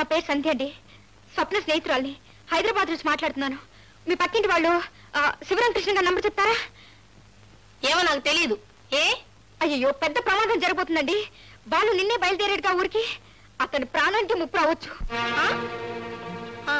పేరు సంధ్య అండి స్వప్న స్నేహితురాల్ని హైదరాబాద్ నుంచి మాట్లాడుతున్నాను మీ పక్కింటి వాళ్ళు ఆ, శివరాం కృష్ణ గారి నంబర్ చెప్తారా ఏమో నాకు తెలియదు ఏ అయ్యో పెద్ద ప్రమాదం జరగబోతుందండి బాలు నిన్నే బయలుదేరాడుగా ఊరికి అతని ప్రాణానికి ముప్పు రావచ్చు ఆ? ఆ.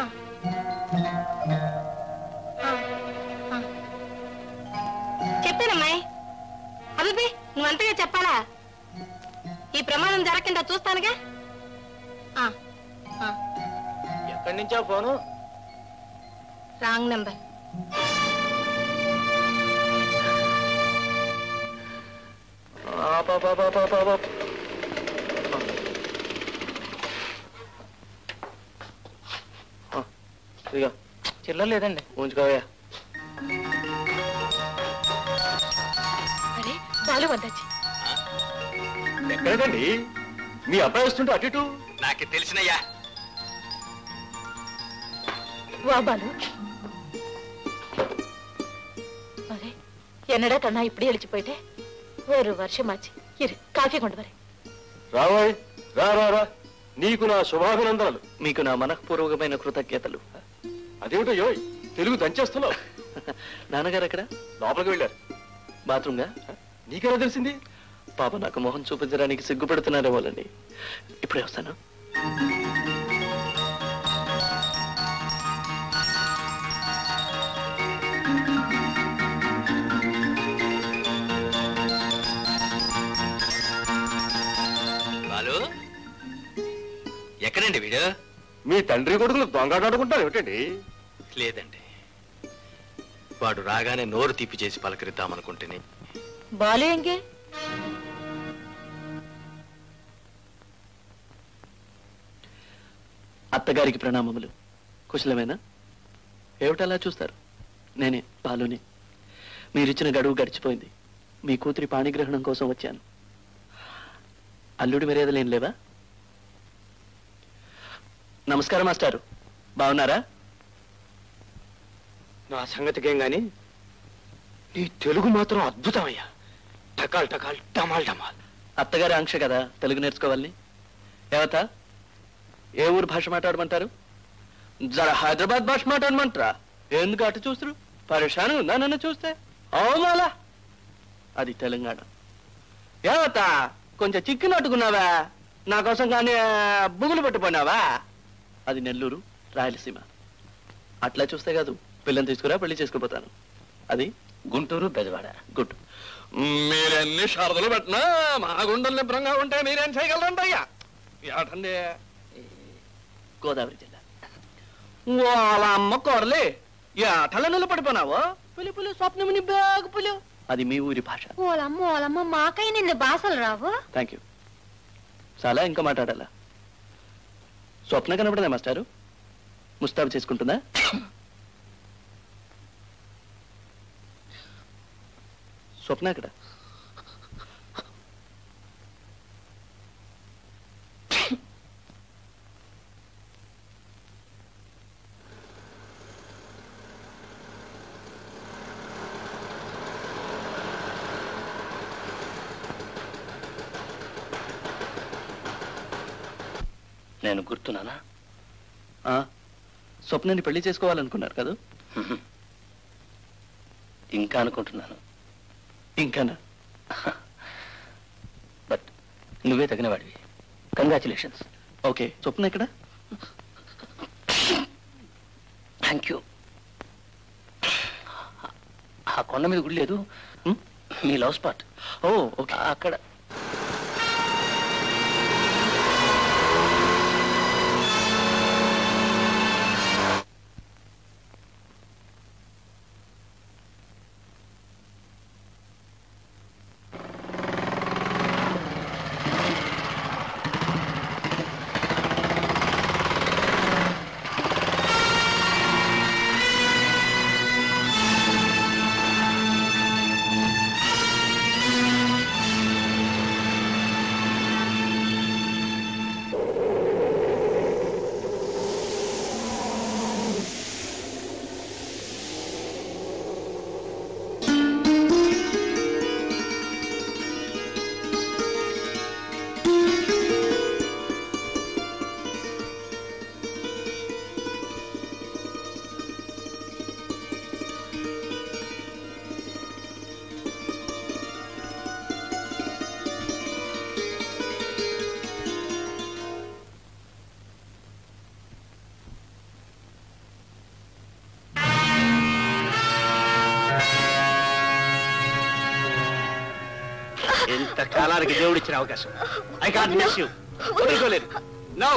ఆ. ఆ. చెప్పానమ్మాయి అభిపి నువ్వు అంతగా చెప్పాలా ఈ ప్రమాదం జరగకుండా చూస్తానుగా ఆ. ఆ. ఎక్కడి నుంచా ఫోను రాంగ్ నెంబర్ ఇదిగో చిల్లర లేదండి ఉంచుకోవయ్యా అరే బాలు వద్దచ్చి ఎక్కడకండి మీ అబ్బాయి వస్తుంటే అటు ఇటు నాకు తెలిసినయ్యా వా బాలు అరే ఎన్నడా కన్నా ఇప్పుడు ఎలిచిపోయితే ஒரு வருஷம் ஆச்சு இரு காஃபி கொண்டு வரேன் రావాయ్ రా రా రా నీకు నా శుభాభినందనలు మీకు నా మనఃపూర్వకమైన కృతజ్ఞతలు అదేమిటో యోయ్ తెలుగు దంచేస్తున్నావు నాన్నగారు ఎక్కడ లోపలికి వెళ్ళారు బాత్రూమ్గా నీకెలా తెలిసింది పాప నాకు మొహం చూపించడానికి సిగ్గుపడుతున్నారేమోలండి ఇప్పుడే వస్తాను బాలు ఎక్కడండి వీడు మీ తండ్రి కొడుకులు దొంగాటాడుకుంటారు ఏమిటండి లేదండి వాడు రాగానే నోరు తీపి చేసి పలకరిద్దామనుకుంటేనే బాలు ఎంగే అత్తగారికి ప్రణామములు కుశలమేనా ఏమిటలా చూస్తారు నేనే బాలుని మీరిచ్చిన గడువు గడిచిపోయింది మీ కూతురి పాణిగ్రహణం కోసం వచ్చాను అల్లుడి మర్యాదలేం లేవా నమస్కారం మాస్టారు బాగున్నారా నా సంగతికేం గాని నీ తెలుగు మాత్రం అద్భుతమయ్యా టకాల్ టకాల్ డమాల్ డమాల్ అత్తగారి ఆంక్ష కదా తెలుగు నేర్చుకోవాలని ఏవత ఏ ఊరు భాష మాట్లాడమంటారు జర హైదరాబాద్ భాష మాట్లాడమంటారా ఎందుకు అటు చూస్తురు పరేషాను ఉందా నన్ను చూస్తే అవుమాలా అది తెలంగాణ ఏవత కొంచెం చిక్కినట్టుకున్నావా నా కోసం కానీ బుగులు పట్టుకున్నావా అది నెల్లూరు రాయలసీమ అట్లా చూస్తే కాదు పిల్లని తీసుకురా పెళ్లి చేసుకుపోతాను అది గుంటూరు బెజవాడ గుడ్ మీరెన్ని షరతులు పెట్టినా మా గుండెలు నిబ్రంగా ఉంటే మీరేం చేయగలరంటయ్యా ఏటండి గోదావరి జిల్లా వాళ్ళ అమ్మ కొరలే ఏటల నిలబడిపోయినావో పులి పులి స్వప్నముని బాగు పులి అది మీ ఊరి భాష ఓలమ్మ ఓలమ్మ మాకై నిన్న భాషలు రావు థ్యాంక్ యూ చాలా ఇంకా మాట్లాడాలా స్వప్న కనపడదా మాస్టారు ముస్తాబు చేసుకుంటుందా స్వప్న అక్కడ నేను గుర్తున్నానా ఆ, స్వప్నని పెళ్లి చేసుకోవాలనుకున్నారు కదా ఇంకా అనుకుంటున్నాను ఇంకానా బట్ నువ్వే తగిన వాడివి కంగ్రాచులేషన్స్ ఓకే స్వప్న ఎక్కడ థ్యాంక్ యూ ఆ కొండ మీద గుడి లేదు హ్మ్? మీ లవ్ స్పాట్ ఓ ఓకే అక్కడ ఎంత కాలానికి దేవుడు ఇచ్చిన అవకాశం ఐ కాంట్ మిస్ యూ వదులుకోలేదు నో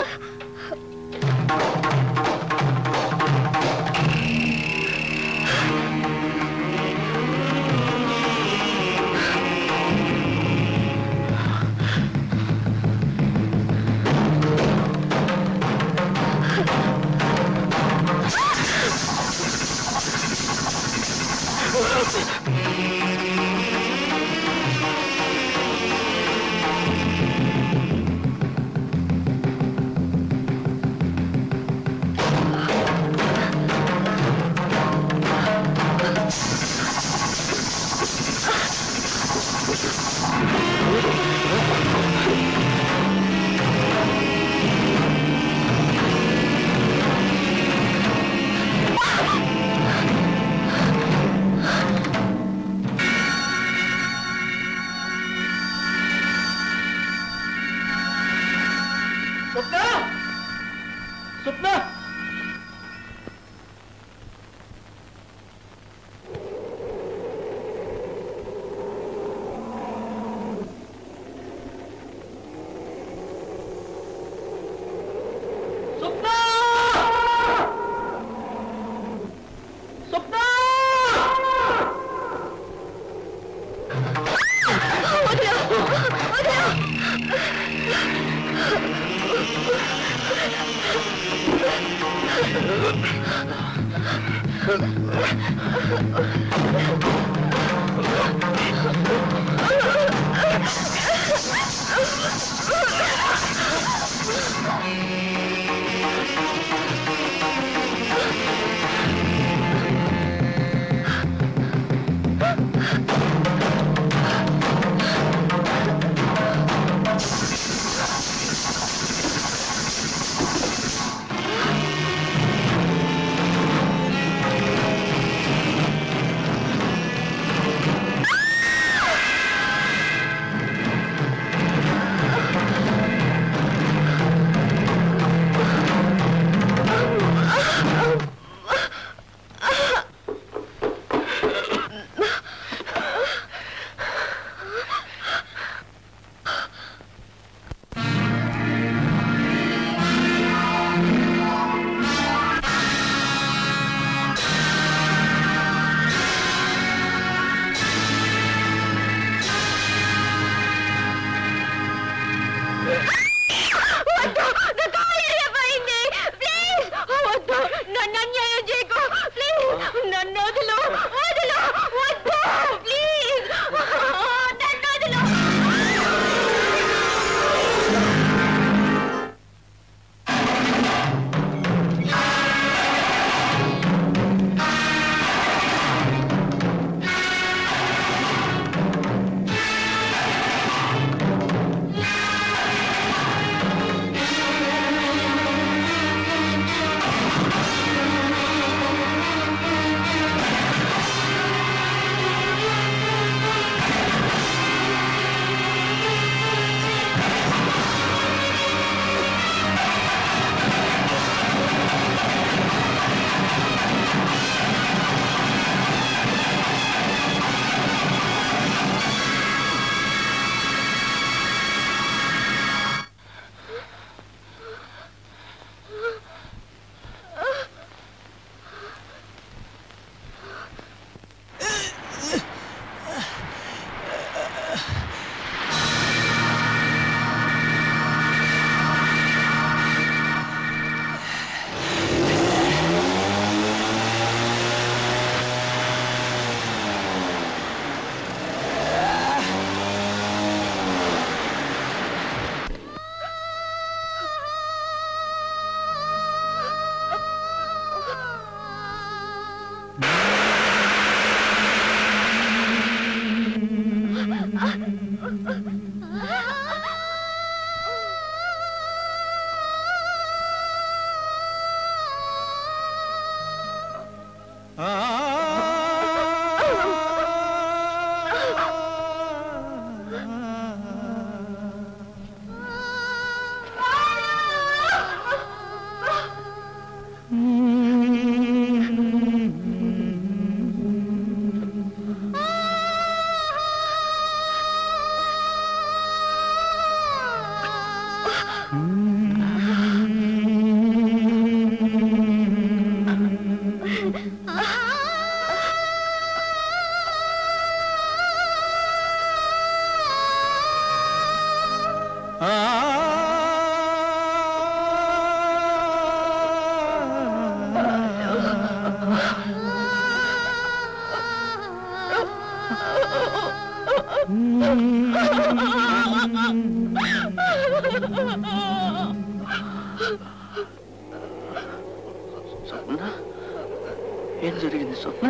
స్వప్న ఏం జరిగింది స్వప్న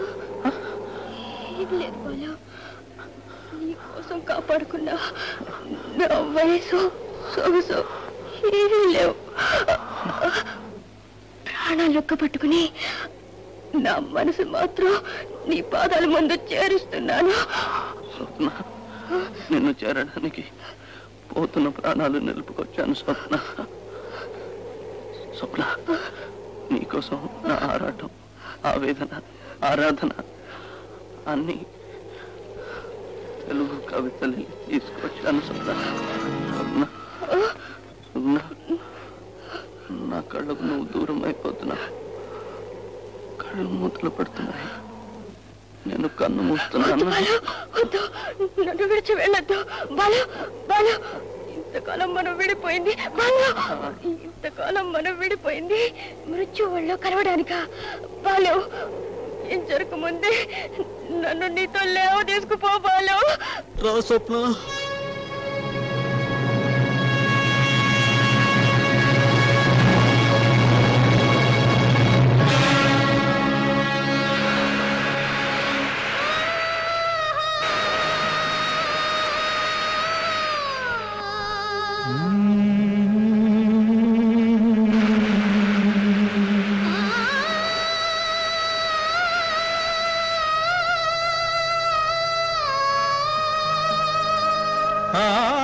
ఏం లేదు బాలు నీ కోసం కాపాడుకున్నా నా వయసు సొగసు ఏమీ లేవు ప్రాణాలు లొక్క పట్టుకుని నా మనసు మాత్రం నీ పాదాల ముందు చేరుస్తున్నాను స్వప్న నిన్ను చేరడానికి పోతున్న ప్రాణాలు నిలుపుకొచ్చాను స్వప్న స్వప్న నీకోసం నా ఆరాటం ఆవేదన ఆరాధన అన్ని తెలుగు కవితలు తీసుకొచ్చాను స్వప్న స్వప్న స్వప్న నా కళ్ళకు నువ్వు దూరం అయిపోతున్నా కళ్ళు మూతలు పడుతున్నాయి నేను కన్ను మూస్తున్నాను బాలు వద్దు నన్ను విడిచి వెళ్ళొద్దు బాలు బాలు ఇంతకాలం మనం విడిపోయింది బాలు ఇంతకాలం మనం విడిపోయింది మృత్యు ఒళ్ళో కలవడానిక బాలు ఏం జరగముందే నన్ను నీతో లేవ తీసుకుపో బాలు రా స్వప్న ఆ